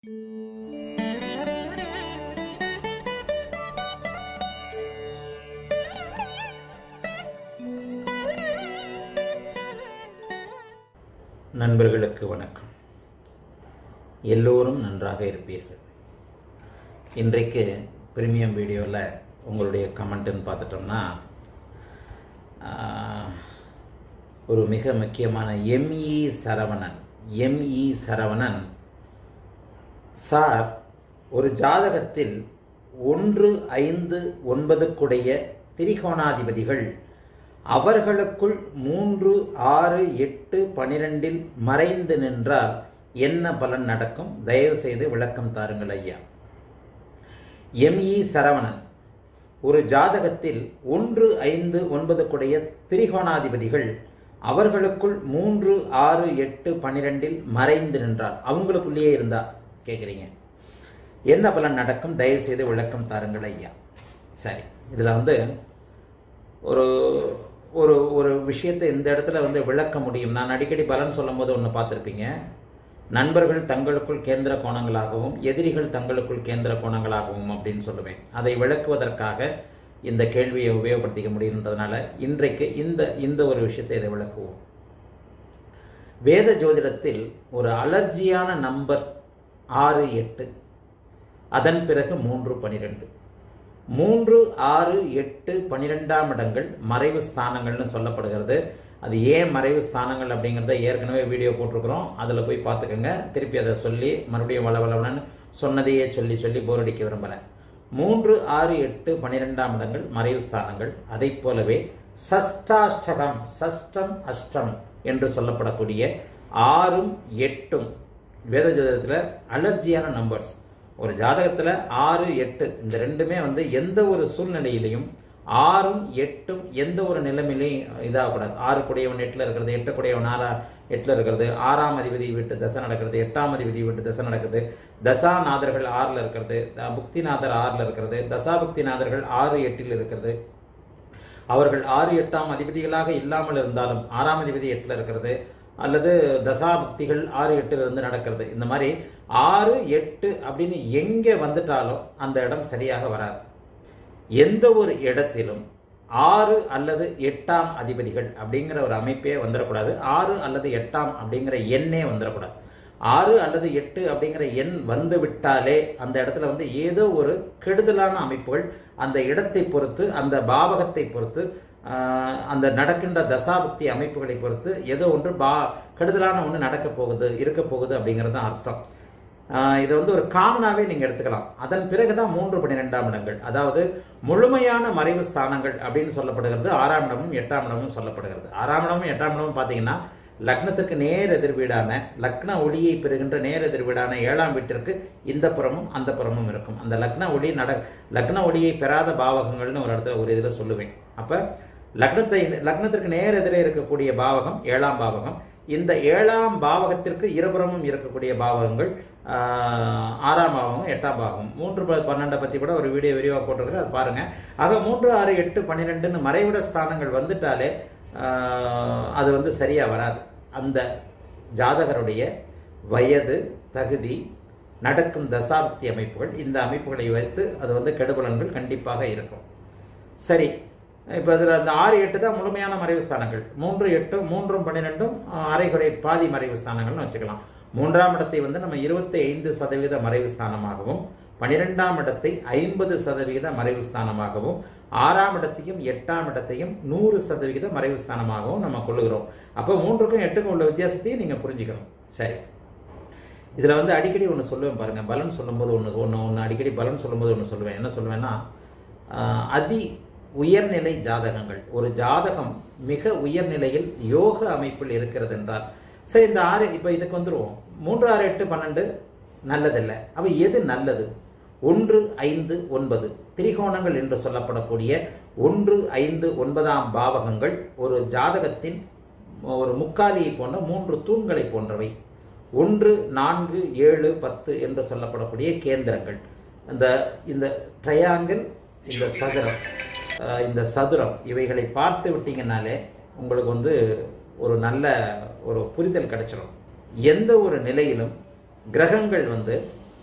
நண்பர்களுக்கு வணக்கம் எல்லோரும் நன்றாக இருப்பீர்கள் இன்றைக்கு ப்ரீமியம் வீடியோவில் உங்களுடைய கமெண்ட்டுன்னு பார்த்துட்டோம்னா ஆஹ், ஒரு மிக முக்கியமான M E Saravanan M E Saravanan sir ஒரு ஜாதகத்தில் ஒன்று ஐந்து ஒன்பதுக்குடைய திரிகோணாதிபதிகள் அவர்களுக்குள் மூன்று ஆறு எட்டு பனிரெண்டில் மறைந்து நின்றால் என்ன பலன் நடக்கும் தயவு செய்து விளக்கம் தாருங்கள் ஐயா எம்இ சரவணன் ஒரு ஜாதகத்தில் ஒன்று ஐந்து ஒன்பதுக்குடைய திரிகோணாதிபதிகள் அவர்களுக்குள் மூன்று ஆறு எட்டு பன்னிரெண்டில் மறைந்து நின்றால் அவங்களுக்குள்ளேயே இருந்தா கேட்குறீங்க என்ன பலன் நடக்கும் தயவு செய்து விளக்கம் தாருங்கள் ஐயா சரி இதில் வந்து ஒரு ஒரு ஒரு விஷயத்தை இந்த இடத்துல வந்து விளக்க முடியும் நான் அடிக்கடி பலன் சொல்லும் போது ஒன்று பார்த்துருப்பீங்க நண்பர்கள் தங்களுக்குள் கேந்திர கோணங்களாகவும் எதிரிகள் தங்களுக்குள் கேந்திர கோணங்களாகவும் அப்படின்னு சொல்லுவேன் அதை விளக்குவதற்காக இந்த கேள்வியை உபயோகப்படுத்திக்க முடியுன்றதுனால இன்றைக்கு இந்த இந்த ஒரு விஷயத்தை இதை விளக்குவோம் வேத ஜோதிடத்தில் ஒரு அலர்ஜியான நம்பர் ஆறு எட்டு அதன் பிறகு மூன்று பனிரெண்டு மூன்று ஆறு எட்டு பன்னிரெண்டாம் இடங்கள் மறைவு ஸ்தானங்கள்னு சொல்லப்படுகிறது அது ஏன் மறைவு ஸ்தானங்கள் அப்படிங்கிறத ஏற்கனவே வீடியோ போட்டிருக்கிறோம் அதில் போய் பார்த்துக்கோங்க திருப்பி அதை சொல்லி மறுபடியும் வளவளவலன்னு சொன்னதையே சொல்லி சொல்லி போர் அடிக்க விரும்புகிறேன் மூன்று ஆறு எட்டு பன்னிரெண்டாம் இடங்கள் மறைவு ஸ்தானங்கள் அதைப் போலவே சஷ்டாஷ்டகம் சஷ்டம் அஷ்டம் என்று சொல்லப்படக்கூடிய ஆறும் எட்டும் வேத ஜோதிடத்தில் அலர்ஜியான நம்பர்ஸ் ஒரு ஜாதகத்தில் ஆறு எட்டு இந்த ரெண்டுமே வந்து எந்த ஒரு சூழ்நிலையிலையும் ஆறும் எட்டும் எந்த ஒரு நிலைமையிலையும் இதாகக்கூடாது ஆறு குடையவன் எட்டில் இருக்கிறது எட்டு குடையவன் ஆறா எட்டில் இருக்கிறது ஆறாம் அதிபதி வீட்டு தசை நடக்கிறது எட்டாம் அதிபதி வீட்டு தசை நடக்குது தசாநாதர்கள் ஆறில் இருக்கிறது த- புக்திநாதர் ஆறில் இருக்கிறது தசாபுக்திநாதர்கள் ஆறு எட்டில் இருக்கிறது அவர்கள் ஆறு எட்டாம் அதிபதிகளாக இல்லாமல் இருந்தாலும் ஆறாம் அதிபதி எட்டில் இருக்கிறது அல்லது தசாபக்திகள் ஆறு எட்டுல இருந்து நடக்கிறது இந்த மாதிரி ஆறு எட்டு அப்படின்னு எங்க வந்துட்டாலும் அந்த இடம் சரியாக வராது எந்த ஒரு இடத்திலும் ஆறு அல்லது எட்டாம் அதிபதிகள் அப்படிங்கிற ஒரு அமைப்பே வந்துடக்கூடாது ஆறு அல்லது எட்டாம் அப்படிங்கிற எண்ணே வந்துடக்கூடாது ஆறு அல்லது எட்டு அப்படிங்கிற எண் வந்து விட்டாலே அந்த இடத்துல வந்து ஏதோ ஒரு கெடுதலான அமைப்புகள் அந்த இடத்தை பொறுத்து அந்த பாவகத்தை பொறுத்து ஆஹ், அந்த நடக்கின்ற தசாபக்தி அமைப்புகளை பொறுத்து ஏதோ ஒன்று பா கெடுதலான ஒன்று நடக்க போகுது இருக்க போகுது அப்படிங்கிறது தான் அர்த்தம் ஆஹ் இதை வந்து ஒரு காமனாவே நீங்க எடுத்துக்கலாம் அதன் பிறகுதான் மூன்று பன்னிரெண்டாம் இடங்கள் அதாவது முழுமையான மறைவு ஸ்தானங்கள் அப்படின்னு சொல்லப்படுகிறது ஆறாம் இடமும் எட்டாம் இடமும் சொல்லப்படுகிறது ஆறாம் இடமும் எட்டாம் இடமும் பாத்தீங்கன்னா லக்னத்துக்கு நேர் எதிர் வீடான லக்ன ஒளியை பெறுகின்ற நேர் எதிர் வீடான ஏழாம் வீட்டிற்கு இந்த புறமும் அந்த புறமும் இருக்கும் அந்த லக்ன ஒளி நட லக்ன ஒளியை பெறாத பாவகங்கள்னு ஒரு இடத்துல ஒரு இதில் சொல்லுவேன் அப்ப லக்னத்தை லக்னத்திற்கு நேர் எதிரே இருக்கக்கூடிய பாவகம் ஏழாம் பாவகம் இந்த ஏழாம் பாவகத்திற்கு இருபுறமும் இருக்கக்கூடிய பாவகங்கள் ஆஹ், ஆறாம் பாவகம் எட்டாம் பாவகம் மூன்று ப- பன்னெண்டை பத்தி கூட ஒரு வீடியோ விரிவாக போட்டிருக்கிறேன் அது பாருங்க ஆக மூன்று ஆறு எட்டு பன்னிரெண்டுன்னு மறைவிட ஸ்தானங்கள் வந்துட்டாலே ஆஹ், அது வந்து சரியா வராது அந்த ஜாதகருடைய வயது தகுதி நடக்கும் தசாப்தி அமைப்புகள் இந்த அமைப்புகளை வைத்து அது வந்து கெடுபலன்கள் கண்டிப்பாக இருக்கும் சரி இப்போ இதில் அந்த ஆறு எட்டு தான் முழுமையான மறைவு ஸ்தானங்கள் மூன்று எட்டு மூன்றும் பன்னிரெண்டும் அஹ், அரைகுறை பாதி மறைவு ஸ்தானங்கள்னு வச்சுக்கலாம் மூன்றாம் இடத்தை வந்து நம்ம இருபத்தி ஐந்து சதவீத மறைவு ஸ்தானமாகவும் பன்னிரெண்டாம் இடத்தை ஐம்பது சதவீத மறைவு ஸ்தானமாகவும் ஆறாம் இடத்தையும் எட்டாம் இடத்தையும் நூறு சதவிகித மறைவு ஸ்தானமாகவும் நம்ம கொள்ளுகிறோம் அப்போ மூன்றுக்கும் எட்டுக்கும் உள்ள வித்தியாசத்தையும் நீங்க புரிஞ்சுக்கணும் சரி இதுல வந்து அடிக்கடி ஒன்று சொல்லுவேன் பாருங்க பலன் சொல்லும்போது ஒன்று ஒன்று ஒன்று அடிக்கடி பலன் சொல்லும்போது ஒன்று சொல்லுவேன் என்ன சொல்லுவேன்னா ஆஹ், அதி உயர்நிலை ஜாதகங்கள் ஒரு ஜாதகம் மிக உயர்நிலையில் யோக அமைப்பில் இருக்கிறது என்றால் சரி இந்த ஆறு இப்போ இதுக்கு வந்துருவோம் மூன்று ஆறு எட்டு பன்னெண்டு நல்லதில்லை அப்ப எது நல்லது ஒன்று ஐந்து ஒன்பது திரிகோணங்கள் என்று சொல்லப்படக்கூடிய ஒன்று ஐந்து ஒன்பதாம் பாவகங்கள் ஒரு ஜாதகத்தின் ஒரு முக்காலியை போன்ற மூன்று தூண்களை போன்றவை ஒன்று நான்கு ஏழு பத்து என்று சொல்லப்படக்கூடிய கேந்திரங்கள் இந்த இந்த ட்ரையாங்கிள் இந்த சதுரம் அஹ், இந்த சதுரம் இவைகளை பார்த்து விட்டீங்கன்னாலே உங்களுக்கு வந்து ஒரு நல்ல ஒரு புரிதல் கிடைச்சிடும் எந்த ஒரு நிலையிலும் கிரகங்கள் வந்து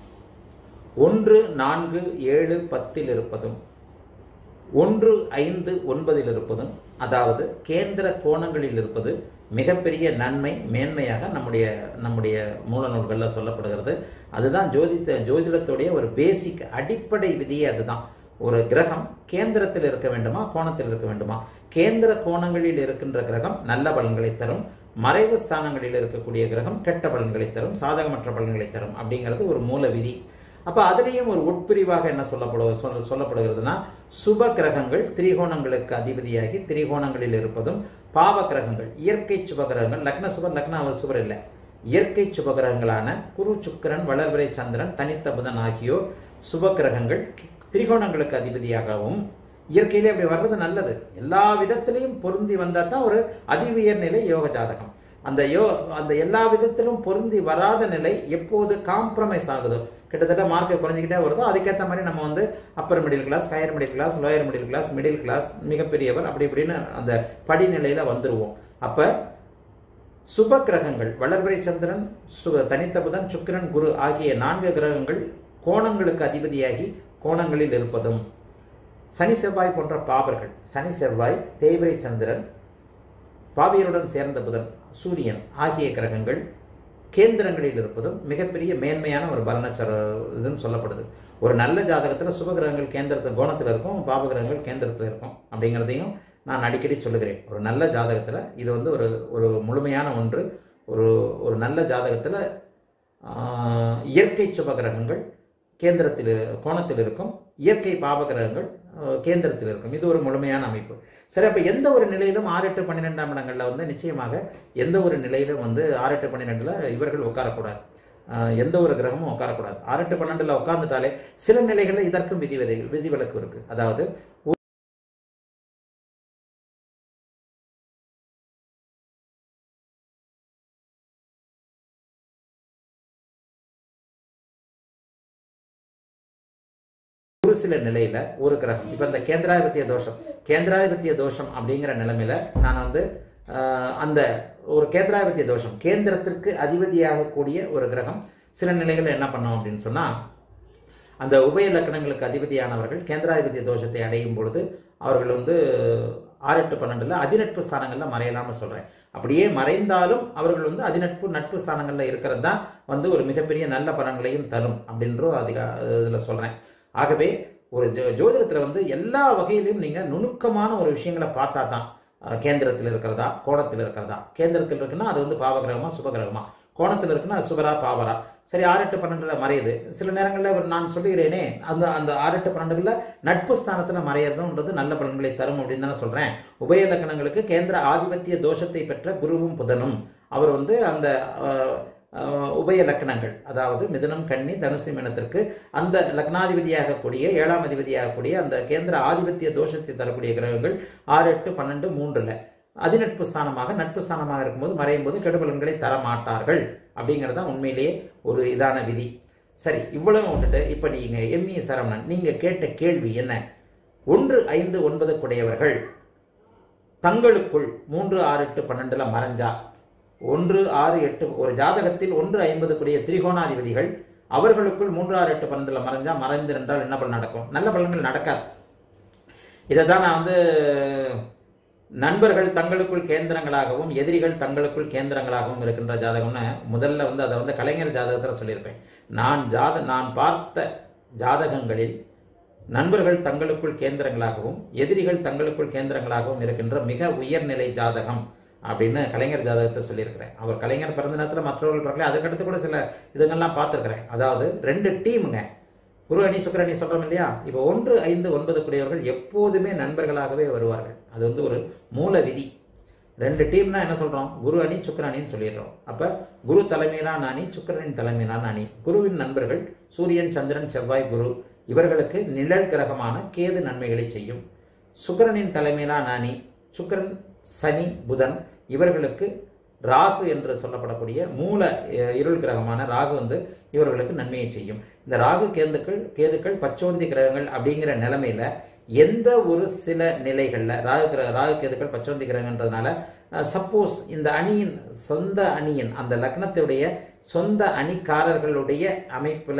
ஒன்று நான்கு ஏழு பத்தில் இருப்பதும் ஒன்று ஐந்து ஒன்பதில் இருப்பதும் அதாவது கேந்திர கோணங்களில் இருப்பது மிகப்பெரிய நன்மை மேன்மையாக நம்முடைய நம்முடைய மூல நூல்களில் சொல்லப்படுகிறது அதுதான் ஜோதித்த ஜோதிடத்துடைய ஒரு பேசிக் அடிப்படை விதியே அதுதான் ஒரு கிரகம் கேந்திரத்தில் இருக்க வேண்டுமா கோணத்தில் இருக்க வேண்டுமா கேந்திர கோணங்களில் இருக்கின்ற கிரகம் நல்ல பலன்களை தரும் மறைவு ஸ்தானங்களில் இருக்கக்கூடிய கிரகம் கெட்ட பலன்களை தரும் சாதகமற்ற பலன்களை தரும் அப்படிங்கிறது ஒரு மூல விதி அப்ப அதுலேயும் ஒரு உட்பிரிவாக என்ன சொல்லப்படு சொல்ல சொல்லப்படுகிறதுனா சுப கிரகங்கள் திரிகோணங்களுக்கு அதிபதியாகி திரிகோணங்களில் இருப்பதும் பாவ கிரகங்கள் இயற்கை சுப கிரகங்கள் லக்ன சுபர் லக்ன சுபர் இல்லை இயற்கை சுப கிரகங்களான குரு சுக்கிரன் வளர்பிறை சந்திரன் தனித்த புதன் ஆகியோர் சுப கிரகங்கள் திரிகோணங்களுக்கு அதிபதியாகவும் இயற்கையிலே அப்படி வர்றது நல்லது எல்லா விதத்திலையும் பொருந்தி வந்தால் தான் ஒரு அதிஉயர் நிலை யோக ஜாதகம் அந்த யோ அந்த எல்லா விதத்திலும் பொருந்தி வராத நிலை எப்போது காம்ப்ரமைஸ் ஆகுதோ கிட்டத்தட்ட மார்க் குறைஞ்சிக்கிட்டே வருதோ அதுக்கேற்ற மாதிரி நம்ம வந்து upper middle class higher middle class lower middle class middle class மிகப்பெரியவர் அப்படி இப்படின்னு அந்த படிநிலையில வந்துருவோம் அப்ப சுப கிரகங்கள் வளர்பிறை சந்திரன் சு தனித்த புதன் சுக்கிரன் குரு ஆகிய நான்கு கிரகங்கள் கோணங்களுக்கு அதிபதியாகி கோணங்களில் இருப்பதும் சனி செவ்வாய் போன்ற பாவர்கள் சனி செவ்வாய் தேய்பிரை சந்திரன் பாவியருடன் சேர்ந்த புதன் சூரியன் ஆகிய கிரகங்கள் கேந்திரங்களில் இருப்பதும் மிகப்பெரிய மேன்மையான ஒரு பலனச்சர இதுன்னு சொல்லப்படுது ஒரு நல்ல ஜாதகத்தில் சுபகிரகங்கள் கேந்திரத்தில் கோணத்தில் இருக்கும் பாவகிரகங்கள் கேந்திரத்தில் இருக்கும் அப்படிங்கிறதையும் நான் அடிக்கடி சொல்லுகிறேன் ஒரு நல்ல ஜாதகத்தில் இது வந்து ஒரு ஒரு முழுமையான ஒன்று ஒரு ஒரு நல்ல ஜாதகத்தில் இயற்கை சுபகிரகங்கள் கேந்திரத்தில் கோணத்தில் இருக்கும் இயற்கை பாவகிரகங்கள் கேந்திரத்தில் இருக்கும் இது ஒரு முழுமையான அமைப்பு சரி அப்போ எந்த ஒரு நிலையிலும் ஆறு எட்டு பன்னிரெண்டாம் இடங்களில் வந்து நிச்சயமாக எந்த ஒரு நிலையிலும் வந்து ஆறு எட்டு பன்னிரெண்டில் இவர்கள் உட்காரக்கூடாது எந்த ஒரு கிரகமும் உட்காரக்கூடாது ஆறு எட்டு பன்னெண்டில் உட்கார்ந்துட்டாலே சில நிலைகளில் இதற்கும் விதி விதிவிலக்கு இருக்கு அதாவது ஒரு சில நிலையில ஒரு கிரகம் இப்ப இந்த கேந்திராதிபத்திய தோஷம் கேந்திராதிபத்திய தோஷம் அப்படிங்கிற நிலைமையில நான் வந்து அந்த ஒரு கேந்திராதிபத்திய தோஷம் கேந்திரத்திற்கு அதிபதியாகக்கூடிய ஒரு கிரகம் சில நிலைகளில் என்ன பண்ணோம் அப்படின்னு சொன்னா அந்த உபய லக்கணங்களுக்கு அதிபதியானவர்கள் கேந்திராதிபத்திய தோஷத்தை அடையும் பொழுது அவர்கள் வந்து ஆறு எட்டு பன்னெண்டுல அதிநட்பு ஸ்தானங்கள்ல மறையலாம்னு சொல்றேன் அப்படியே மறைந்தாலும் அவர்கள் வந்து அதிநட்பு நட்பு ஸ்தானங்கள்ல இருக்கிறது தான் வந்து ஒரு மிகப்பெரிய நல்ல பலன்களையும் தரும் அப்படின்றோ அதிக இதுல சொல்றேன் ஆகவே ஒரு ஜோ ஜோதிடத்தில் வந்து எல்லா வகையிலையும் நீங்கள் நுணுக்கமான ஒரு விஷயங்களை பார்த்தா தான் கேந்திரத்தில் இருக்கிறதா கோணத்தில் இருக்கிறதா கேந்திரத்தில் இருக்குன்னா அது வந்து பாவகிரகமா சுபகிரகமா கோணத்தில் இருக்குன்னா சுபரா பாவரா சரி ஆறு எட்டு பன்னெண்டுல மறையுது சில நேரங்களில் நான் சொல்லுகிறேனே அந்த அந்த ஆறு எட்டு பன்னெண்டுல நட்பு ஸ்தானத்தில் மறையறதுன்றது நல்ல பலன்களை தரும் அப்படின்னு தானே சொல்றேன் உபய லக்கணங்களுக்கு கேந்திர ஆதிபத்திய தோஷத்தை பெற்ற குருவும் புதனும் அவர் வந்து அந்த உபய லக்னங்கள் அதாவது மிதுனம் கன்னி தனுசு மீனத்திற்கு அந்த லக்னாதிபதியாக கூடிய ஏழாம் அதிபதியாக கூடிய அந்த கேந்திர ஆதிபத்திய தோஷத்தை தரக்கூடிய கிரகங்கள் ஆறு எட்டு பன்னெண்டு மூன்றுல அதிநட்பு ஸ்தானமாக நட்பு ஸ்தானமாக இருக்கும்போது மறையும் போது கெடுபலன்களை தர மாட்டார்கள் அப்படிங்கிறது தான் உண்மையிலேயே ஒரு இதான விதி சரி இவ்வளவு விட்டுட்டு இப்ப நீங்க எம்இ சரவணன் நீங்க கேட்ட கேள்வி என்ன ஒன்று ஐந்து ஒன்பது குடையவர்கள் தங்களுக்குள் மூன்று ஆறு எட்டு பன்னெண்டுல மறைஞ்சா ஒன்று ஆறு எட்டு ஒரு ஜாதகத்தில் ஒன்று ஐம்பது கூடிய திரிகோணாதிபதிகள் அவர்களுக்குள் மூன்று ஆறு எட்டு பன்னெண்டுல மறைஞ்சா மறைந்து என்றால் என்ன பலன் நடக்கும் நல்ல பலன்கள் நடக்காது இதை தான் நான் வந்து நண்பர்கள் தங்களுக்குள் கேந்திரங்களாகவும் எதிரிகள் தங்களுக்குள் கேந்திரங்களாகவும் இருக்கின்ற ஜாதகம்னு முதல்ல வந்து அதை வந்து கலைஞர் ஜாதகத்தில் சொல்லியிருப்பேன் நான் ஜாத நான் பார்த்த ஜாதகங்களில் நண்பர்கள் தங்களுக்குள் கேந்திரங்களாகவும் எதிரிகள் தங்களுக்குள் கேந்திரங்களாகவும் இருக்கின்ற மிக உயர்நிலை ஜாதகம் அப்படின்னு கலைஞர் ஜாதகத்தை சொல்லியிருக்கிறேன் அவர் கலைஞர் பிறந்த நேரத்தில் மற்றவர்கள் பிறக்கல அதுக்கடுத்து கூட சில இதுங்கள்லாம் பார்த்துருக்கிறேன் அதாவது ரெண்டு டீமுங்க குரு அணி சுக்கர அணி சொல்றோம் இல்லையா இப்போ ஒன்று ஐந்து ஒன்பது கூடியவர்கள் எப்போதுமே நண்பர்களாகவே வருவார்கள் அது வந்து ஒரு மூல விதி ரெண்டு டீம்னா என்ன சொல்றோம் குரு அணி சுக்கர அணின்னு சொல்லிடுறோம் அப்ப குரு தலைமையிலான அணி சுக்கரனின் தலைமையிலான அணி குருவின் நண்பர்கள் சூரியன் சந்திரன் செவ்வாய் குரு இவர்களுக்கு நிழல் கிரகமான கேது நன்மைகளை செய்யும் சுக்கரனின் தலைமையிலான அணி சுக்கரன் சனி புதன் இவர்களுக்கு ராகு என்று சொல்லப்படக்கூடிய மூல இருள் கிரகமான ராகு வந்து இவர்களுக்கு நன்மையை செய்யும் இந்த ராகு கேந்துக்கள் கேதுக்கள் பச்சோந்தி கிரகங்கள் அப்படிங்கிற நிலைமையில எந்த ஒரு சில நிலைகள்ல ராகு கிரக ராகு கேதுக்கள் பச்சோந்தி கிரகன்றதுனால சப்போஸ் இந்த அணியின் சொந்த அணியின் அந்த லக்னத்துடைய சொந்த அணிக்காரர்களுடைய அமைப்புல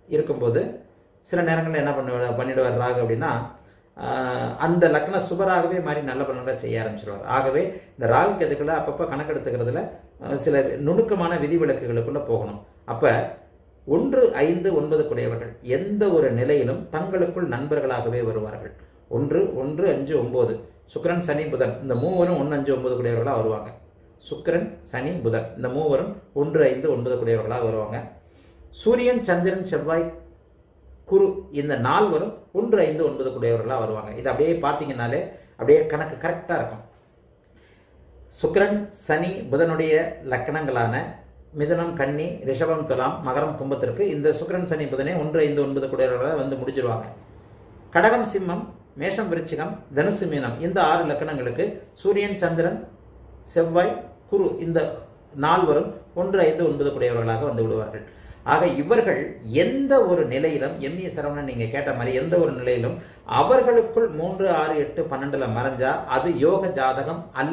இருக்கும்போது சில நேரங்களில் என்ன பண்ண பண்ணிடுவார் ராகு அப்படின்னா ஆஹ், அந்த லக்ன சுபராகவே மாறி நல்ல பலன்களை செய்ய ஆரம்பிச்சிருவார் ஆகவே இந்த ராகு கேதுக்களை அப்பப்போ கணக்கெடுத்துக்கிறதுல அஹ், சில நுணுக்கமான விதிவிலக்குகளுக்குள்ள போகணும் அப்ப ஒன்று ஐந்து ஒன்பது குடையவர்கள் எந்த ஒரு நிலையிலும் தங்களுக்குள் நண்பர்களாகவே வருவார்கள் ஒன்று ஒன்று அஞ்சு ஒன்பது சுக்கிரன் சனி புதன் இந்த மூவரும் ஒன்று அஞ்சு ஒன்பது குடையவர்களாக வருவாங்க சுக்கிரன் சனி புதன் இந்த மூவரும் ஒன்று ஐந்து ஒன்பது குடையவர்களாக வருவாங்க சூரியன் சந்திரன் செவ்வாய் குரு இந்த நால்வரும் ஒன்று ஐந்து ஒன்பது குடையவர்களாக வருவாங்க இது அப்படியே பார்த்தீங்கன்னாலே அப்படியே கணக்கு கரெக்டாக இருக்கும் சுக்கிரன் சனி புதனுடைய லக்கணங்களான மிதுனம் கன்னி ரிஷபம் துலாம் மகரம் கும்பத்திற்கு இந்த சுக்கிரன் சனி புதனே ஒன்று ஐந்து ஒன்பது குடையவர்களாக வந்து முடிச்சிருவாங்க கடகம் சிம்மம் மேஷம் விருச்சிகம் தனுசு மீனம் இந்த ஆறு லக்கணங்களுக்கு சூரியன் சந்திரன் செவ்வாய் குரு இந்த நால்வரும் ஒன்று ஐந்து ஒன்பது குடையவர்களாக வந்து விடுவார்கள் ஆக இவர்கள் எந்த ஒரு நிலையிலும் எம்இ சரவணன் நீங்க கேட்ட மாதிரி எந்த ஒரு நிலையிலும் அவர்களுக்குள் மூன்று ஆறு எட்டு பன்னெண்டுல மறைஞ்சா அது யோக ஜாதகம் அல்ல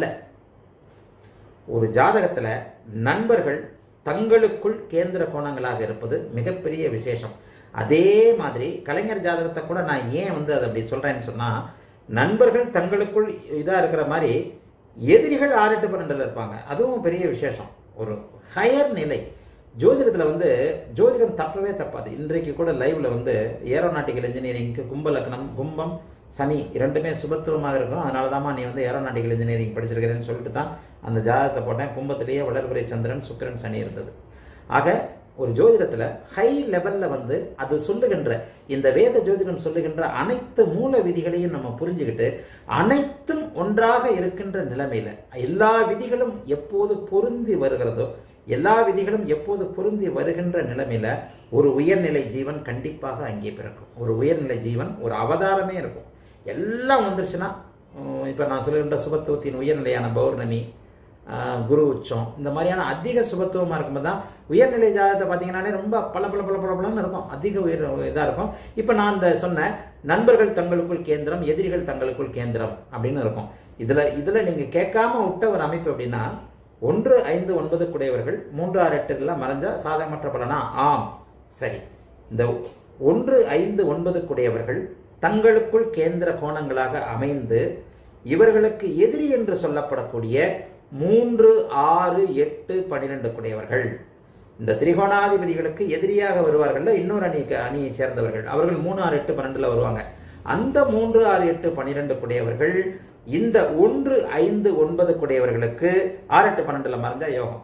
ஒரு ஜாதகத்துல நண்பர்கள் தங்களுக்குள் கேந்திர கோணங்களாக இருப்பது மிகப்பெரிய விசேஷம் அதே மாதிரி கலைஞர் ஜாதகத்தை கூட நான் ஏன் வந்து அதை அப்படி சொல்றேன்னு சொன்னா நண்பர்கள் தங்களுக்குள் இதா இருக்கிற மாதிரி எதிரிகள் ஆறு எட்டு பன்னெண்டுல இருப்பாங்க அதுவும் பெரிய விசேஷம் ஒரு ஹையர் நிலை ஜோதிடத்துல வந்து ஜோதிடம் தப்பவே தப்பாது இன்றைக்கு கூட லைவ்ல வந்து ஏரோநாட்டிக்கல் இன்ஜினியரிங்க்கு கும்ப லக்னம் கும்பம் சனி இரண்டுமே சுபத்துவமாக இருக்கும் அதனால தாம்மா நீ வந்து ஏரோநாட்டிக்கல் இன்ஜினியரிங் படிச்சிருக்கிறேன்னு சொல்லிட்டு தான் அந்த ஜாதகத்தை போட்டேன் கும்பத்திலேயே வளர்பிறை சந்திரன் சுக்கிரன் சனி இருந்தது ஆக ஒரு ஜோதிடத்துல ஹை லெவல்ல வந்து அது சொல்லுகின்ற இந்த வேத ஜோதிடம் சொல்லுகின்ற அனைத்து மூல விதிகளையும் நம்ம புரிஞ்சுக்கிட்டு அனைத்தும் ஒன்றாக இருக்கின்ற நிலைமையில எல்லா விதிகளும் எப்போது பொருந்தி வருகிறதோ எல்லா விதிகளும் எப்போது பொருந்தி வருகின்ற நிலைமையில ஒரு உயர்நிலை ஜீவன் கண்டிப்பாக அங்கே பிறக்கும் ஒரு உயர்நிலை ஜீவன் ஒரு அவதாரமே இருக்கும் எல்லாம் வந்துருச்சுன்னா உம், இப்ப நான் சொல்லுகின்ற சுபத்துவத்தின் உயர்நிலையான பௌர்ணமி ஆஹ், குரு உச்சம் இந்த மாதிரியான அதிக சுபத்துவமா இருக்கும்போது தான் உயர்நிலை ஜாதகத்தை பார்த்தீங்கன்னாலே ரொம்ப பல பல பல பல பலன்னு இருக்கும் அதிக உயர் இதாக இருக்கும் இப்போ நான் இந்த சொன்ன நண்பர்கள் தங்களுக்குள் கேந்திரம் எதிரிகள் தங்களுக்குள் கேந்திரம் அப்படின்னு இருக்கும் இதுல இதுல நீங்க கேட்காம விட்ட ஒரு அமைப்பு அப்படின்னா ஒன்று ஐந்து ஒன்பது குடையவர்கள் மூன்று ஆறு எட்டுலாம் மறைஞ்சா சாதகமற்ற பலனா ஆம் சரி இந்த ஒன்று ஐந்து ஒன்பது குடையவர்கள் தங்களுக்குள் கேந்திர கோணங்களாக அமைந்து இவர்களுக்கு எதிரி என்று சொல்லப்படக்கூடிய மூன்று ஆறு எட்டு பன்னிரெண்டு குடையவர்கள் இந்த திரிகோணாதிபதிகளுக்கு எதிரியாக வருவார்கள் இன்னொரு அணிக்கு அணியை சேர்ந்தவர்கள் அவர்கள் மூணு ஆறு எட்டு பன்னெண்டுல வருவாங்க அந்த மூன்று ஆறு எட்டு பன்னிரெண்டு குடையவர்கள் இந்த ஒன்று ஐந்து ஒன்பது குடையவர்களுக்கு ஆறு எட்டு பன்னெண்டுல மறைஞ்சா யோகம்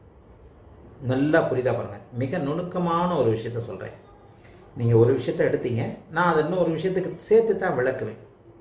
நல்லா புரிதா பாருங்க மிக நுணுக்கமான ஒரு விஷயத்த சொல்றேன் நீங்க ஒரு விஷயத்தை எடுத்தீங்க நான் அதை இன்னும் ஒரு விஷயத்துக்கு சேர்த்து தான் விளக்குவேன்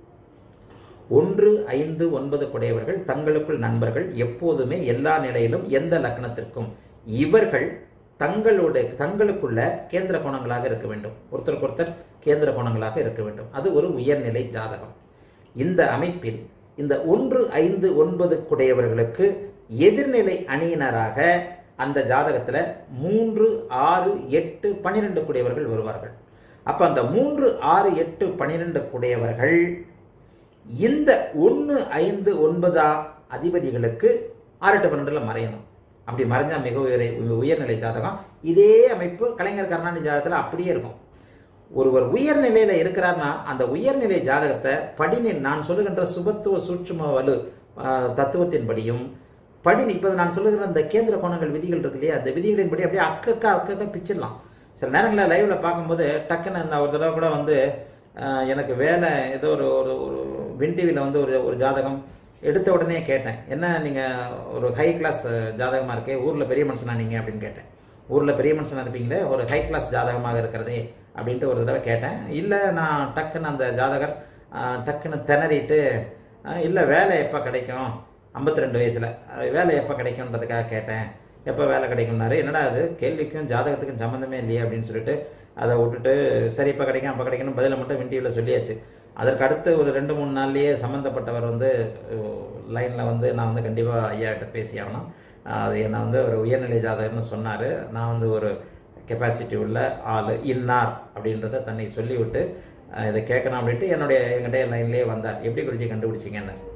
ஒன்று ஐந்து ஒன்பது குடையவர்கள் தங்களுக்குள் நண்பர்கள் எப்போதுமே எல்லா நிலையிலும் எந்த லக்னத்திற்கும் இவர்கள் தங்களோட தங்களுக்குள்ள கேந்திர கோணங்களாக இருக்க வேண்டும் ஒருத்தருக்கு ஒருத்தர் கேந்திர கோணங்களாக இருக்க வேண்டும் அது ஒரு உயர்நிலை ஜாதகம் இந்த அமைப்பில் இந்த ஒன்று ஐந்து ஒன்பது குடையவர்களுக்கு எதிர்நிலை அணியினராக அந்த ஜாதகத்துல மூன்று ஆறு எட்டு பனிரெண்டு குடையவர்கள் வருவார்கள் அப்ப அந்த மூன்று ஆறு எட்டு பனிரெண்டு குடையவர்கள் இந்த ஒன்று ஐந்து ஒன்பதா அதிபதிகளுக்கு ஆறு எட்டு பன்னெண்டுல மறையணும் அப்படி மறைஞ்சா மிக உயர உயர்நிலை ஜாதகம் இதே அமைப்பு கலைஞர் கருணாநிதி ஜாதகத்துல அப்படியே இருக்கும் ஒருவர் உயர்நிலையில இருக்கிறார்னா அந்த உயர்நிலை ஜாதகத்தை படிநிலை நான் சொல்லுகின்ற சுபத்துவ சூட்சும வலு ஆஹ், தத்துவத்தின்படியும் படினி இப்போ நான் சொல்லுகிற அந்த கேந்திர கோணங்கள் விதிகள் இருக்கு இல்லையா அந்த விதிகளின்படி அப்படியே அக்கக்கா அக்கக்கா பிச்சிடலாம் சில நேரங்களில் லைவ்ல பார்க்கும்போது டக்குன்னு இந்த ஒரு தடவை கூட வந்து ஆஹ், எனக்கு வேலை ஏதோ ஒரு ஒரு ஒரு வின் டிவியில் வந்து ஒரு ஒரு ஜாதகம் எடுத்த உடனே கேட்டேன் என்ன நீங்கள் ஒரு ஹை கிளாஸ் ஜாதகமாக இருக்கே ஊரில் பெரிய மனுஷனா நீங்கள் அப்படின்னு கேட்டேன் ஊரில் பெரிய மனுஷனா இருப்பீங்களே ஒரு ஹை கிளாஸ் ஜாதகமாக இருக்கிறதே அப்படின்ட்டு ஒரு தடவை கேட்டேன் இல்லை நான் டக்குன்னு அந்த ஜாதகர் ஆஹ், டக்குன்னு திணறிட்டு இல்லை வேலை எப்போ கிடைக்கும் 52 ரெண்டு வயசில் வேலை எப்போ கிடைக்கும்ன்றதுக்காக கேட்டேன் எப்போ வேலை கிடைக்கும்னாரு என்னடா அது கேள்விக்கும் ஜாதகத்துக்கும் சம்மந்தமே இல்லையே அப்படின்னு சொல்லிட்டு அதை விட்டுட்டு சரி இப்போ கிடைக்கும் அப்போ கிடைக்கணும் பதிலை மட்டும் விண்டியில் சொல்லியாச்சு அதற்கு அடுத்து ஒரு ரெண்டு மூணு நாள்லயே சம்மந்தப்பட்டவர் வந்து லைனில் வந்து நான் வந்து கண்டிப்பாக ஐயா கிட்ட பேசி ஆகணும் அஹ் அது என்னை வந்து ஒரு உயர்நிலை ஜாதகர்னு சொன்னார் நான் வந்து ஒரு கெப்பாசிட்டி உள்ள ஆள் இன்னார் அப்படின்றத தன்னை சொல்லிவிட்டு அஹ் இதை கேட்கணும் அப்படின்ட்டு என்னுடைய எங்கிட்ட லைன்லேயே வந்தார் எப்படி குறிச்சி கண்டுபிடிச்சிங்கன்னு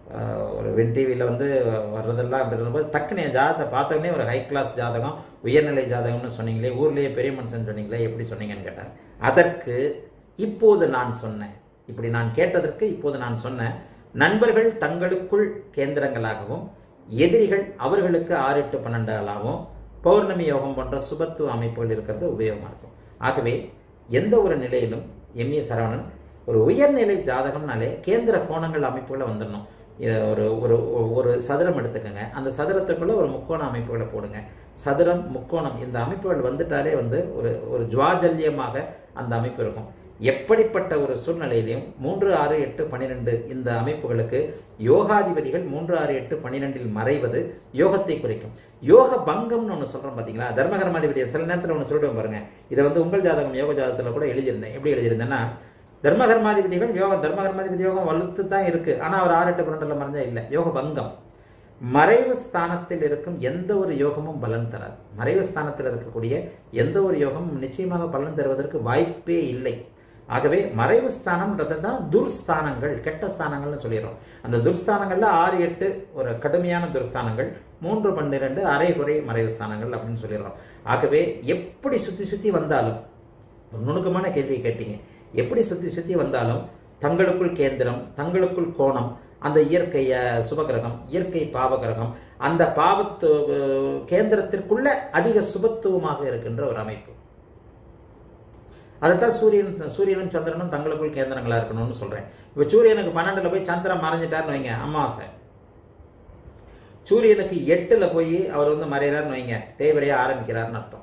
ஆஹ், ஒரு வென் டிவியில் வந்து வர்றதெல்லாம் அப்படி இருக்கும்போது டக்குன்னு என் ஜாதகத்தை பார்த்தோன்னே ஒரு ஹை கிளாஸ் ஜாதகம் உயர்நிலை ஜாதகம்னு சொன்னீங்களே ஊர்லேயே பெரிய மனுஷன் சொன்னீங்களே எப்படி சொன்னீங்கன்னு கேட்டார் அதற்கு இப்போது நான் சொன்னேன் இப்படி நான் கேட்டதற்கு இப்போது நான் சொன்னேன் நண்பர்கள் தங்களுக்குள் கேந்திரங்களாகவும் எதிரிகள் அவர்களுக்கு ஆறு எட்டு பன்னெண்டாகவும் பௌர்ணமி யோகம் போன்ற சுபத்துவ அமைப்புகள் இருக்கிறது உபயோகமாக இருக்கும் ஆகவே எந்த ஒரு நிலையிலும் எம்ஏ சரவணன் ஒரு உயர்நிலை ஜாதகம்னாலே கேந்திர கோணங்கள் அமைப்புகளை வந்துடணும் இத ஒரு ஒரு ஒரு சதுரம் எடுத்துக்கோங்க அந்த சதுரத்துக்குள்ள ஒரு முக்கோண அமைப்புகளை போடுங்க சதுரம் முக்கோணம் இந்த அமைப்புகள் வந்துட்டாலே வந்து ஒரு ஒரு ஜுவாஜல்யமாக அந்த அமைப்பு இருக்கும் எப்படிப்பட்ட ஒரு சூழ்நிலையிலையும் மூன்று ஆறு எட்டு பன்னிரெண்டு இந்த அமைப்புகளுக்கு யோகாதிபதிகள் மூன்று ஆறு எட்டு பன்னிரெண்டில் மறைவது யோகத்தை குறிக்கும் யோக பங்கம்னு ஒன்று சொல்றோம் பாத்தீங்களா தர்மகர்மாதிபதி சில நேரத்தில் ஒன்று சொல்லிடுவோம் பாருங்க இதை வந்து உங்கள் ஜாதகம் யோக ஜாதகத்தில் கூட எழுதியிருந்தேன் எப்படி எழுதியிருந்தேன்னா தர்மகர்மாதிபதிகள் யோகம் தர்மகர்மாதிபதி யோகம் வலுத்து தான் இருக்கு ஆனா அவர் ஆறு எட்டு பன்னெண்டுல மறைஞ்சா இல்லை யோக பங்கம் மறைவு ஸ்தானத்தில் இருக்கும் எந்த ஒரு யோகமும் பலன் தராது மறைவு ஸ்தானத்தில் இருக்கக்கூடிய எந்த ஒரு யோகமும் நிச்சயமாக பலன் தருவதற்கு வாய்ப்பே இல்லை ஆகவே மறைவு ஸ்தானம்ன்றது தான் துர்ஸ்தானங்கள் கெட்ட ஸ்தானங்கள்னு சொல்லிடுறோம் அந்த துர்ஸ்தானங்கள்ல ஆறு எட்டு ஒரு கடுமையான துர்ஸ்தானங்கள் மூன்று பன்னிரெண்டு அரை குறை மறைவு ஸ்தானங்கள் அப்படின்னு சொல்லிடுறோம் ஆகவே எப்படி சுத்தி சுத்தி வந்தாலும் ஒரு நுணுக்கமான கேள்வியை கேட்டீங்க எப்படி சுத்தி சுத்தி வந்தாலும் தங்களுக்குள் கேந்திரம் தங்களுக்குள் கோணம் அந்த இயற்கை அஹ், சுபகிரகம் இயற்கை பாவகிரகம் அந்த பாவத்து அஹ், கேந்திரத்திற்குள்ள அதிக சுபத்துவமாக இருக்கின்ற ஒரு அமைப்பு அதைத்தான் சூரியன் சூரியனும் சந்திரனும் தங்களுக்குள் கேந்திரங்களா இருக்கணும்னு சொல்றேன் இப்ப சூரியனுக்கு பன்னெண்டுல போய் சந்திரன் மறைஞ்சிட்டாருன்னு வைங்க அமாவாசை சூரியனுக்கு எட்டுல போய் அவர் வந்து மறைகிறார்னு வைங்க தேய்வரைய ஆரம்பிக்கிறார்னு அர்த்தம்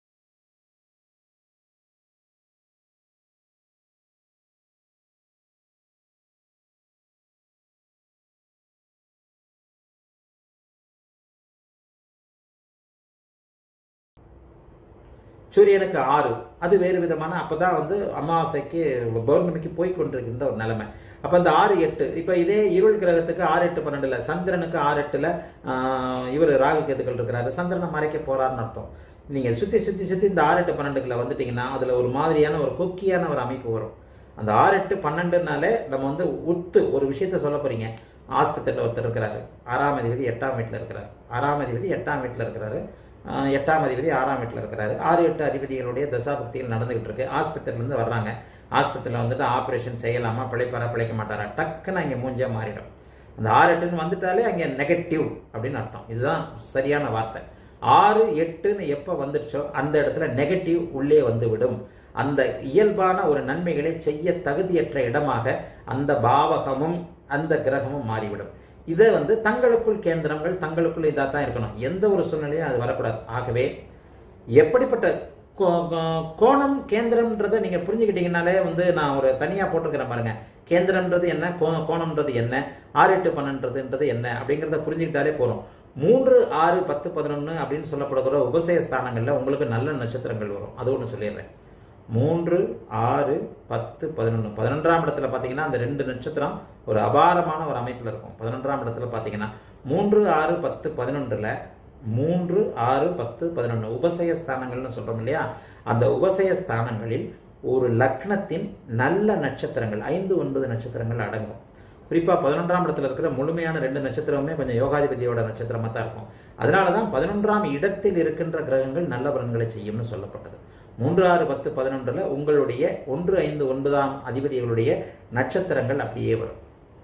சூரியனுக்கு ஆறு அது வேறு விதமான அப்பதான் வந்து அமாவாசைக்கு பௌர்ணமிக்கு போய் கொண்டிருக்கின்ற ஒரு நிலைமை அப்ப அந்த ஆறு எட்டு இப்ப இதே இருள் கிரகத்துக்கு ஆறு எட்டு பன்னெண்டுல சந்திரனுக்கு ஆறு எட்டுல ஆஹ், இவர் ராகு கேதுக்கள் இருக்கிறாரு சந்திரனை மறைக்க போறாருன்னு அர்த்தம் நீங்க சுத்தி சுத்தி சுத்தி இந்த ஆறு எட்டு பன்னெண்டுக்குள்ள வந்துட்டீங்கன்னா அதுல ஒரு மாதிரியான ஒரு கொக்கியான ஒரு அமைப்பு வரும் அந்த ஆறு எட்டு பன்னெண்டுனாலே நம்ம வந்து உத்து ஒரு விஷயத்த சொல்ல போறீங்க ஆஸ்பத்திரியில் ஒருத்தர் இருக்கிறாரு ஆறாம் அதிபதி எட்டாம் வீட்டில் இருக்கிறாரு ஆறாம் அதிபதி எட்டாம் வீட்டில் இருக்கிறாரு ஆஹ் எட்டாம் அதிபதி ஆறாம் வீட்டில் இருக்கிறாரு ஆறு எட்டு அதிபதிகளுடைய தசாபக்திகள் நடந்துகிட்டு இருக்கு ஆஸ்பத்திரியிலேருந்து வர்றாங்க ஆஸ்பத்திரியில் வந்துட்டு ஆப்ரேஷன் செய்யலாமா பிழைப்பாரா பிழைக்க மாட்டாரா டக்குன்னு அங்கே மூஞ்சா மாறிடும் அந்த ஆறு எட்டுன்னு வந்துட்டாலே அங்கே நெகட்டிவ் அப்படின்னு அர்த்தம் இதுதான் சரியான வார்த்தை ஆறு எட்டுன்னு எப்போ வந்துடுச்சோ அந்த இடத்துல நெகட்டிவ் உள்ளே வந்து விடும் அந்த இயல்பான ஒரு நன்மைகளை செய்ய தகுதியற்ற இடமாக அந்த பாவகமும் அந்த கிரகமும் மாறிவிடும் இதை வந்து தங்களுக்குள் கேந்திரங்கள் தங்களுக்குள் இதாக தான் இருக்கணும் எந்த ஒரு சூழ்நிலையும் அது வரக்கூடாது ஆகவே எப்படிப்பட்ட கோ- கோ- கோணம் கேந்திரம்ன்றதை நீங்க புரிஞ்சுக்கிட்டீங்கனாலே வந்து நான் ஒரு தனியா போட்டிருக்கிறேன் பாருங்க கேந்திரம்ன்றது என்ன கோ- கோணம்ன்றது என்ன ஆறு எட்டு பன்னெண்டுன்றது என்ன அப்படிங்கிறத புரிஞ்சுக்கிட்டாலே போறோம் மூன்று ஆறு பத்து பதினொன்று அப்படின்னு சொல்லப்படுகிற உபசய ஸ்தானங்கள்ல உங்களுக்கு நல்ல நட்சத்திரங்கள் வரும் அது ஒன்று சொல்லிடுறேன் மூன்று ஆறு பத்து பதினொன்று பதினொன்றாம் இடத்துல பார்த்தீங்கன்னா அந்த ரெண்டு நட்சத்திரம் ஒரு அபாரமான ஒரு அமைப்பில் இருக்கும் பதினொன்றாம் இடத்துல பார்த்தீங்கன்னா மூன்று ஆறு பத்து பதினொன்றில் மூன்று ஆறு பத்து பதினொன்று உபசய ஸ்தானங்கள்னு சொல்றோம் இல்லையா அந்த உபசய ஸ்தானங்களில் ஒரு லக்னத்தின் நல்ல நட்சத்திரங்கள் ஐந்து ஒன்பது நட்சத்திரங்கள் அடங்கும் குறிப்பா பதினொன்றாம் இடத்துல இருக்கிற முழுமையான ரெண்டு நட்சத்திரமுமே கொஞ்சம் யோகாதிபதியோட நட்சத்திரமா தான் இருக்கும் அதனால தான் பதினொன்றாம் இடத்தில் இருக்கின்ற கிரகங்கள் நல்ல பலன்களை செய்யும்னு சொல்லப்பட்டது மூன்று ஆறு பத்து பதினொன்றுல உங்களுடைய ஒன்று ஐந்து ஒன்பதாம் அதிபதிகளுடைய நட்சத்திரங்கள் அப்படியே வரும்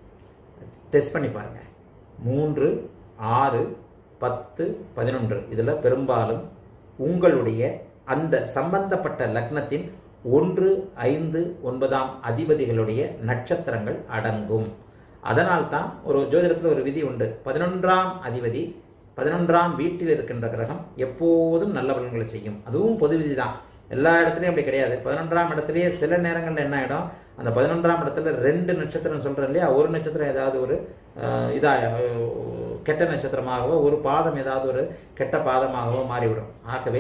டெஸ்ட் பண்ணி பாருங்க மூன்று ஆறு பத்து பதினொன்று இதில் பெரும்பாலும் உங்களுடைய அந்த சம்பந்தப்பட்ட லக்னத்தின் ஒன்று ஐந்து ஒன்பதாம் அதிபதிகளுடைய நட்சத்திரங்கள் அடங்கும் அதனால்தான் ஒரு ஜோதிடத்தில் ஒரு விதி உண்டு பதினொன்றாம் அதிபதி பதினொன்றாம் வீட்டில் இருக்கின்ற கிரகம் எப்போதும் நல்ல பலன்களை செய்யும் அதுவும் பொது விதி தான் எல்லா இடத்துலையும் அப்படி கிடையாது பதினொன்றாம் இடத்துலயே சில நேரங்கள்ல என்ன ஆயிடும் அந்த பதினொன்றாம் இடத்துல ரெண்டு நட்சத்திரம் சொல்றேன் இல்லையா ஒரு நட்சத்திரம் ஏதாவது ஒரு அஹ், இதா அஹ், கெட்ட நட்சத்திரமாகவோ ஒரு பாதம் ஏதாவது ஒரு கெட்ட பாதமாகவோ மாறிவிடும் ஆகவே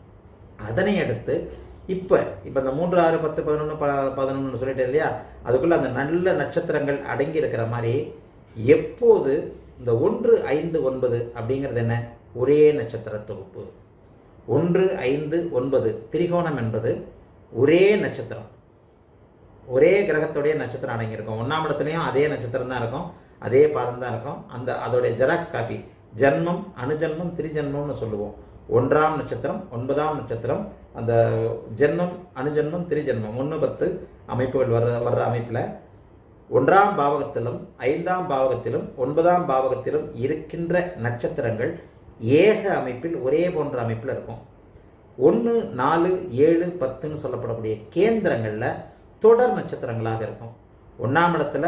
அதனை அடுத்து இப்ப இப்ப இந்த மூன்று ஆறு பத்து பதினொன்று ப பதினொன்று சொல்லிட்டேன் இல்லையா அதுக்குள்ள அந்த நல்ல நட்சத்திரங்கள் அடங்கி இருக்கிற மாதிரி எப்போது இந்த ஒன்று ஐந்து ஒன்பது அப்படிங்கிறது என்ன ஒரே நட்சத்திர தொகுப்பு ஒன்று ஐந்து ஒன்பது திரிகோணம் என்பது ஒரே நட்சத்திரம் ஒரே கிரகத்துடைய நட்சத்திரம் அடங்கியிருக்கும் ஒன்றாம் இடத்துலையும் அதே நட்சத்திரம் தான் இருக்கும் அதே பாதம் தான் இருக்கும் அந்த அதோடைய ஜெராக்ஸ் காப்பி ஜன்மம் அணுஜன்மம் திரிஜன்மம்னு சொல்லுவோம் ஒன்றாம் நட்சத்திரம் ஒன்பதாம் நட்சத்திரம் அந்த ஜென்மம் அணுஜன்மம் திரிஜன்மம் ஒன்று பத்து அமைப்புகள் வர்ற வர்ற அமைப்பில் ஒன்றாம் பாவகத்திலும் ஐந்தாம் பாவகத்திலும் ஒன்பதாம் பாவகத்திலும் இருக்கின்ற நட்சத்திரங்கள் ஏக அமைப்பில் ஒரே போன்ற அமைப்பில் இருக்கும் ஒன்று நாலு ஏழு பத்துன்னு சொல்லப்படக்கூடிய கேந்திரங்களில் தொடர் நட்சத்திரங்களாக இருக்கும் ஒன்றாம் இடத்துல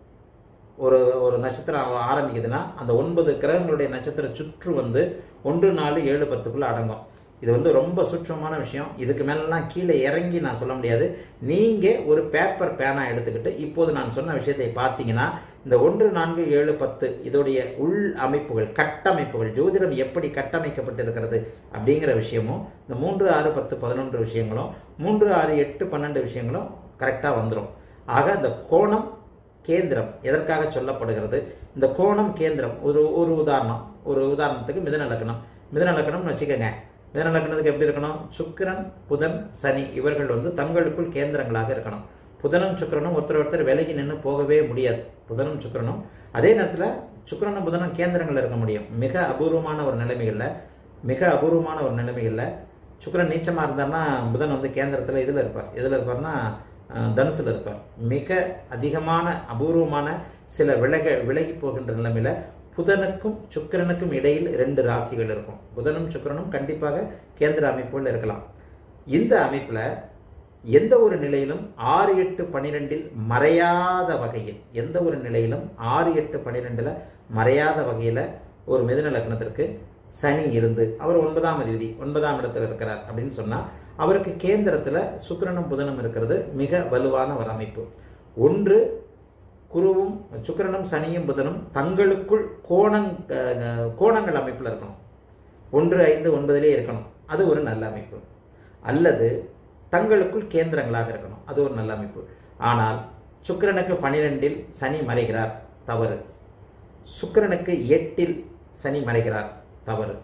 ஒரு ஒரு நட்சத்திரம் ஆரம்பிக்குதுன்னா அந்த ஒன்பது கிரகங்களுடைய நட்சத்திர சுற்று வந்து ஒன்று நாலு ஏழு பத்துக்குள்ள அடங்கும் இது வந்து ரொம்ப சூட்சமான விஷயம் இதுக்கு மேலெல்லாம் கீழே இறங்கி நான் சொல்ல முடியாது நீங்கள் ஒரு பேப்பர் பேனா எடுத்துக்கிட்டு இப்போது நான் சொன்ன விஷயத்தை பார்த்தீங்கன்னா இந்த ஒன்று நான்கு ஏழு பத்து இதோடைய உள் அமைப்புகள் கட்டமைப்புகள் ஜோதிடம் எப்படி கட்டமைக்கப்பட்டிருக்கிறது அப்படிங்கிற விஷயமும் இந்த மூன்று ஆறு பத்து பதினொன்று விஷயங்களும் மூன்று ஆறு எட்டு பன்னெண்டு விஷயங்களும் கரெக்டாக வந்துடும் ஆக அந்த கோணம் கேந்திரம் எதற்காக சொல்லப்படுகிறது இந்த கோணம் கேந்திரம் ஒரு ஒரு உதாரணம் ஒரு உதாரணத்துக்கு மிதன லக்னம் மிதன லக்னம்னு வச்சுக்கோங்க மிதன லக்னத்துக்கு எப்படி இருக்கணும் சுக்கிரன் புதன் சனி இவர்கள் வந்து தங்களுக்குள் கேந்திரங்களாக இருக்கணும் புதனும் சுக்கிரனும் ஒருத்தர் ஒருத்தர் விலகி நின்று போகவே முடியாது புதனும் சுக்கிரனும் அதே நேரத்தில் சுக்கிரனும் புதனும் கேந்திரங்கள் இருக்க முடியும் மிக அபூர்வமான ஒரு நிலைமைகளில் மிக அபூர்வமான ஒரு நிலைமைகளில் சுக்கிரன் நீச்சமாக இருந்தார்னா புதன் வந்து கேந்திரத்தில் இதில் இருப்பார் எதில் இருப்பார்னா அஹ், தனுசுல இருப்பார் மிக அதிகமான அபூர்வமான சில விலக விலகி போகின்ற நிலைமையில புதனுக்கும் சுக்கிரனுக்கும் இடையில் ரெண்டு ராசிகள் இருக்கும் புதனும் சுக்கிரனும் கண்டிப்பாக கேந்திர அமைப்புகள் இருக்கலாம் இந்த அமைப்புல எந்த ஒரு நிலையிலும் ஆறு எட்டு பனிரெண்டில் மறையாத வகையில் எந்த ஒரு நிலையிலும் ஆறு எட்டு பனிரெண்டுல மறையாத வகையில ஒரு மிதுன லக்னத்திற்கு சனி இருந்து அவர் ஒன்பதாம் அதிபதி ஒன்பதாம் இடத்துல இருக்கிறார் அப்படின்னு சொன்னா அவருக்கு கேந்திரத்துல சுக்கிரனும் புதனும் இருக்கிறது மிக வலுவான ஒரு அமைப்பு ஒன்று குருவும் சுக்கிரனும் சனியும் புதனும் தங்களுக்குள் கோணங் அஹ், கோணங்கள் அமைப்பில் இருக்கணும் ஒன்று ஐந்து ஒன்பதிலே இருக்கணும் அது ஒரு நல்ல அமைப்பு அல்லது தங்களுக்குள் கேந்திரங்களாக இருக்கணும் அது ஒரு நல்ல அமைப்பு ஆனால் சுக்கிரனுக்கு பனிரெண்டில் சனி மறைகிறார் தவறு சுக்கிரனுக்கு எட்டில் சனி மறைகிறார் தவறு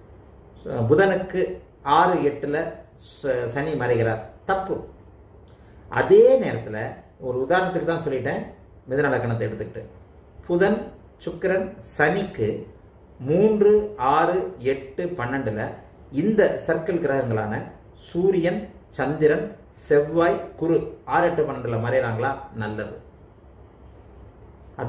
புதனுக்கு ஆறு எட்டில் ச- சனி மறைகிறார் தப்பு அதே நேரத்தில் ஒரு உதாரணத்துக்கு தான் சொல்லிட்டேன் மிதன லக்கணத்தை எடுத்துக்கிட்டு புதன் சுக்கிரன் சனிக்கு மூன்று ஆறு எட்டு பன்னெண்டில் இந்த சர்க்கிள் கிரகங்களான சூரியன் சந்திரன் செவ்வாய் குரு ஆறு எட்டு பன்னெண்டில் மறைகிறாங்களா நல்லது அது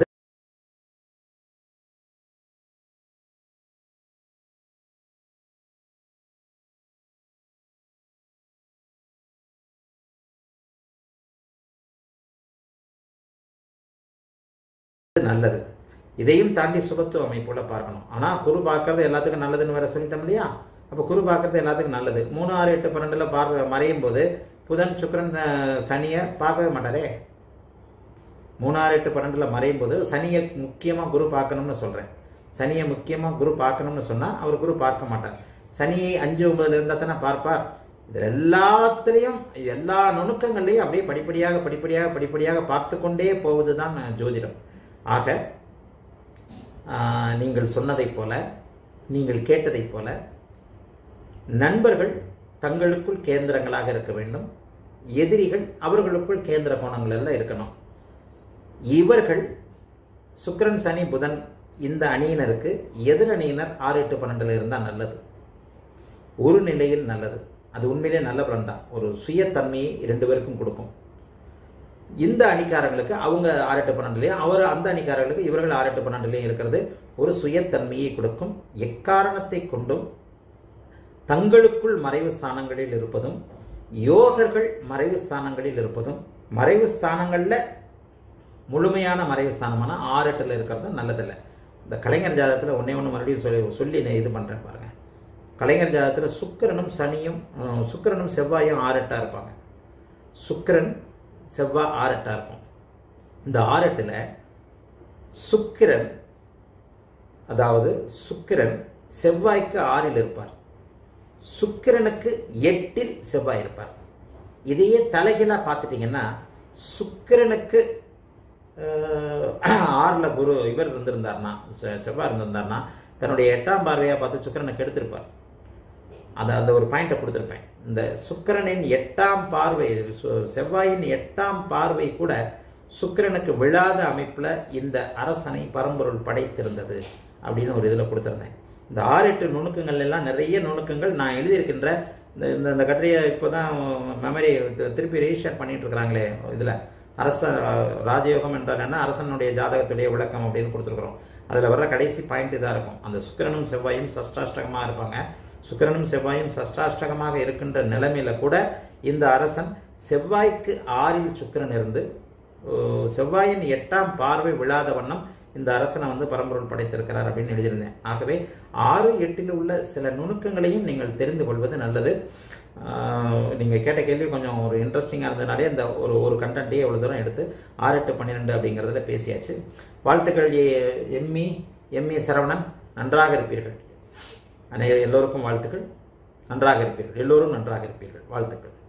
நல்லது இதையும் தாண்டி சுபத்துவ அமைப்புல பார்க்கணும் ஆனா குரு பார்க்கறது எல்லாத்துக்கும் நல்லதுன்னு வேற சொல்லிட்டோம் இல்லையா அப்ப குரு பார்க்கறது எல்லாத்துக்கும் நல்லது மூணு ஆறு எட்டு பன்னெண்டுல பார்க்க மறையும் போது புதன் சுக்கிரன் அஹ், சனியை பார்க்கவே மாட்டாரே மூணு ஆறு எட்டு பன்னெண்டுல மறையும் போது சனியை முக்கியமா குரு பார்க்கணும்னு சொல்றேன் சனியை முக்கியமா குரு பார்க்கணும்னு சொன்னா அவர் குரு பார்க்க மாட்டார் சனியை அஞ்சு ஒன்பதுல இருந்தா தானே பார்ப்பார் இது எல்லாத்துலேயும் எல்லா நுணுக்கங்களையும் அப்படியே படிப்படியாக படிப்படியாக படிப்படியாக பார்த்து கொண்டே போவதுதான் ஜோதிடம் ஆக ஆஹ், நீங்கள் சொன்னதைப் போல நீங்கள் கேட்டதைப் போல நண்பர்கள் தங்களுக்குள் கேந்திரங்களாக இருக்க வேண்டும் எதிரிகள் அவர்களுக்குள் கேந்திர கோணங்கள் எல்லாம் இருக்கணும் இவர்கள் சுக்கிரன் சனி புதன் இந்த அணியினருக்கு எதிர் அணியினர் ஆறு எட்டு பன்னெண்டுல இருந்தால் நல்லது ஒரு நிலையில் நல்லது அது உண்மையிலே நல்ல பலன் தான் ஒரு சுயத்தன்மையை இரண்டு பேருக்கும் கொடுக்கும் இந்த அணிக்காரர்களுக்கு அவங்க ஆறு எட்டு பன்னெண்டுலையும் அவர் அந்த அணிக்காரர்களுக்கு இவர்கள் ஆறு எட்டு பன்னெண்டுலையும் இருக்கிறது ஒரு சுயத்தன்மையை கொடுக்கும் எக்காரணத்தை கொண்டும் தங்களுக்குள் மறைவு ஸ்தானங்களில் இருப்பதும் யோகர்கள் மறைவு ஸ்தானங்களில் இருப்பதும் மறைவு ஸ்தானங்களில் முழுமையான மறைவு ஸ்தானமான ஆறு எட்டில் இருக்கிறது நல்லதில்லை இந்த கலைஞர் ஜாதகத்தில் ஒன்றே ஒன்று மறுபடியும் சொல்லி சொல்லி நான் இது பண்ணுறேன் பாருங்க கலைஞர் ஜாதகத்தில் சுக்கிரனும் சனியும் அஹ், சுக்கிரனும் செவ்வாயும் ஆறு எட்டாக இருப்பாங்க சுக்கிரன் செவ்வாய் ஆறு எட்டாக இருக்கும் இந்த ஆறு எட்டில் சுக்கிரன் அதாவது சுக்கிரன் செவ்வாய்க்கு ஆறில் இருப்பார் சுக்கிரனுக்கு எட்டில் செவ்வாய் இருப்பார் இதையே தலைகீழா பார்த்துட்டீங்கன்னா சுக்கிரனுக்கு அஹ், ஆறுல குரு இவர் இருந்திருந்தார்னா செ- செவ்வாய் இருந்திருந்தார்னா தன்னுடைய எட்டாம் பார்வையா பார்த்து சுக்கிரனை கெடுத்திருப்பார் அந்த அந்த ஒரு பாயிண்ட்டை கொடுத்துருப்பேன் இந்த சுக்கிரனின் எட்டாம் பார்வை சு- செவ்வாயின் எட்டாம் பார்வை கூட சுக்கிரனுக்கு விழாத அமைப்பில் இந்த அரசனை பரம்பொருள் படைத்திருந்தது அப்படின்னு ஒரு இதில் கொடுத்துருந்தேன் இந்த ஆறு எட்டு நுணுக்கங்கள் எல்லாம் நிறைய நுணுக்கங்கள் நான் எழுதியிருக்கின்ற இந்த இந்த இந்த கட்டுரையை இப்போ தான் மெமரி திருப்பி ரெஜிஸ்டர் பண்ணிட்டு இருக்கிறாங்களே இதில் அரச ராஜயோகம் என்றால் என்ன அரசனுடைய ஜாதகத்துடைய விளக்கம் அப்படின்னு கொடுத்துருக்குறோம் அதில் வர்ற கடைசி பாயிண்ட் இதாக இருக்கும் அந்த சுக்கிரனும் செவ்வாயும் சஷ்டாஷ்டகமாக இருப்பாங்க சுக்கிரனும் செவ்வாயும் சஷ்டாஷ்டகமாக இருக்கின்ற நிலைமையில கூட இந்த அரசன் செவ்வாய்க்கு ஆறில் சுக்கிரன் இருந்து அஹ், செவ்வாயின் எட்டாம் பார்வை விழாத வண்ணம் இந்த அரசனை வந்து பரம்பொருள் படைத்திருக்கிறார் அப்படின்னு எழுதியிருந்தேன் ஆகவே ஆறு எட்டில் உள்ள சில நுணுக்கங்களையும் நீங்கள் தெரிந்து கொள்வது நல்லது ஆஹ், நீங்க கேட்ட கேள்வி கொஞ்சம் ஒரு இன்ட்ரெஸ்டிங்காக இருந்ததுனாலே இந்த ஒரு ஒரு கண்டென்ட்டையே எவ்வளோ தூரம் எடுத்து ஆறு எட்டு பன்னிரெண்டு அப்படிங்கிறதுல பேசியாச்சு வாழ்த்துக்கள் எ- எம்மி எம்மி சரவணன் நன்றாக இருப்பீர்கள் அனைவரும் எல்லோருக்கும் வாழ்த்துக்கள் நன்றாக இருப்பீர்கள் எல்லோரும் நன்றாக இருப்பீர்கள் வாழ்த்துக்கள்